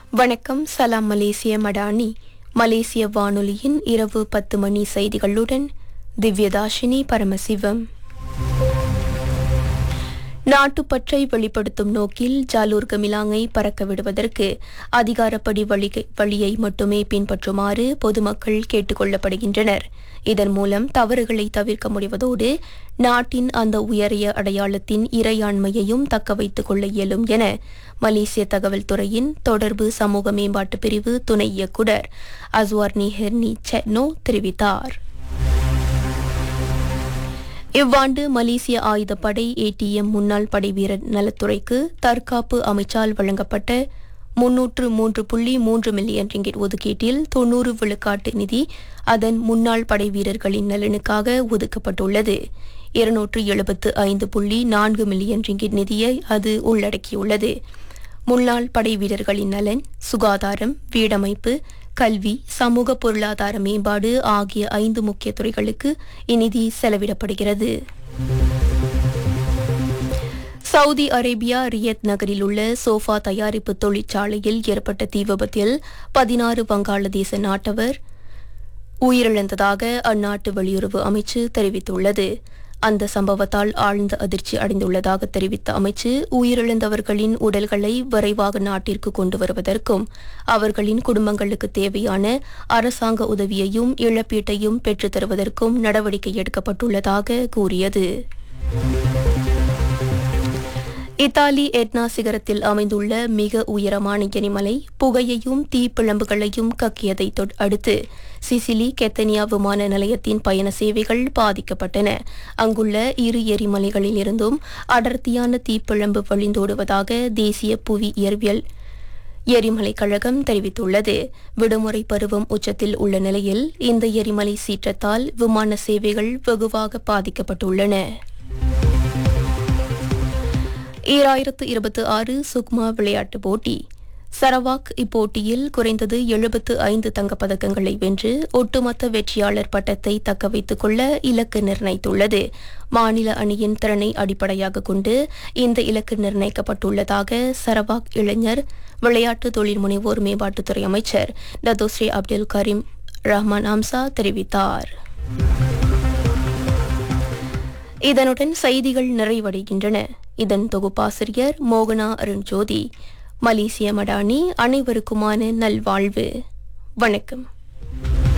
வணக்கம் சலாம் மலேசிய மடானி மலேசிய வானொலியின் இரவு பத்து மணி செய்திகளுடன் திவ்யதாஷினி பரமசிவம் நாட்டுப்பற்றை வெளிப்படுத்தும் நோக்கில் ஜாலூர் கமிலாங்கை பறக்க விடுவதற்கு அதிகாரப்படி வழிகை- வழியை மட்டுமே பின்பற்றுமாறு பொதுமக்கள் கேட்டுக் கொள்ளப்படுகின்றனர் இதன் மூலம் தவறுகளை தவிர்க்க முடிவதோடு நாட்டின் அந்த உயரிய அடையாளத்தின் இறையாண்மையையும் தக்க வைத்துக் கொள்ள இயலும் என மலேசிய தகவல் துறையின் தொடர்பு சமூக மேம்பாட்டு பிரிவு துணை இயக்குனர் அஸ்வார்னி ஹெர்னி செட்னோ தெரிவித்தார் இவ்வாண்டு மலேசிய ஆயுதப்படை ஏடிஎம் முன்னாள் படைவீரர் நலத்துறைக்கு தற்காப்பு அமைச்சால் வழங்கப்பட்ட முன்னூற்று மூன்று புள்ளி மூன்று மில்லியன் ரிங்கிட் ஒதுக்கீட்டில் தொன்னூறு விழுக்காட்டு நிதி அதன் முன்னாள் படைவீரர்களின் நலனுக்காக ஒதுக்கப்பட்டுள்ளது இருநூற்று எழுபத்து ஐந்து புள்ளி நான்கு மில்லியன் ரிங்கிட் நிதியை அது உள்ளடக்கியுள்ளது முன்னாள் படை வீரர்களின் நலன் சுகாதாரம் வீடமைப்பு கல்வி சமூக பொருளாதார மேம்பாடு ஆகிய ஐந்து முக்கிய துறைகளுக்கு இந்நிதி செலவிடப்படுகிறது சவுதி அரேபியா ரியத் நகரில் உள்ள சோஃபா தயாரிப்பு தொழிற்சாலையில் ஏற்பட்ட தீ விபத்தில் பதினாறு வங்காளதேச நாட்டவர் உயிரிழந்ததாக அந்நாட்டு வெளியுறவு அமைச்சு தெரிவித்துள்ளது அந்த சம்பவத்தால் ஆழ்ந்த அதிர்ச்சி அடைந்துள்ளதாக தெரிவித்த அமைச்சு உயிரிழந்தவர்களின் உடல்களை விரைவாக நாட்டிற்கு கொண்டு வருவதற்கும் அவர்களின் குடும்பங்களுக்கு தேவையான அரசாங்க உதவியையும் இழப்பீட்டையும் பெற்றுத் தருவதற்கும் நடவடிக்கை எடுக்கப்பட்டுள்ளதாக கூறியது இத்தாலி எட்னா சிகரத்தில் அமைந்துள்ள மிக உயரமான எரிமலை புகையையும் தீப்பிழம்புகளையும் கக்கியதை தொட்- அடுத்து சிசிலி கெத்தனியா விமான நிலையத்தின் பயண சேவைகள் பாதிக்கப்பட்டன அங்குள்ள இரு எரிமலைகளில் இருந்தும் அடர்த்தியான தீப்பிழம்பு வழிந்தோடுவதாக தேசிய புவி இயற்பியல் எரிமலை கழகம் தெரிவித்துள்ளது விடுமுறை பருவம் உச்சத்தில் உள்ள நிலையில் இந்த எரிமலை சீற்றத்தால் விமான சேவைகள் வெகுவாக பாதிக்கப்பட்டுள்ளன ஈராயிரத்து இருபத்தி ஆறு சுக்மா விளையாட்டுப் போட்டி சரவாக் இப்போட்டியில் குறைந்தது எழுபத்து ஐந்து தங்கப்பதக்கங்களை வென்று ஒட்டுமொத்த வெற்றியாளர் பட்டத்தை தக்க வைத்துக் கொள்ள இலக்கு நிர்ணயித்துள்ளது மாநில அணியின் திறனை அடிப்படையாக கொண்டு இந்த இலக்கு நிர்ணயிக்கப்பட்டுள்ளதாக சரவாக் இளைஞர் விளையாட்டு தொழில் முனைவோர் மேம்பாட்டுத்துறை அமைச்சர் டத்தோஸ்ரீ அப்துல் கரீம் ரஹ்மான் அம்சா தெரிவித்தார் இதனுடன் செய்திகள் நிறைவடைகின்றன இதன் தொகுப்பாசிரியர் மோகனா அருண்ஜோதி மலேசிய மடானி அனைவருக்குமான நல்வாழ்வு வணக்கம்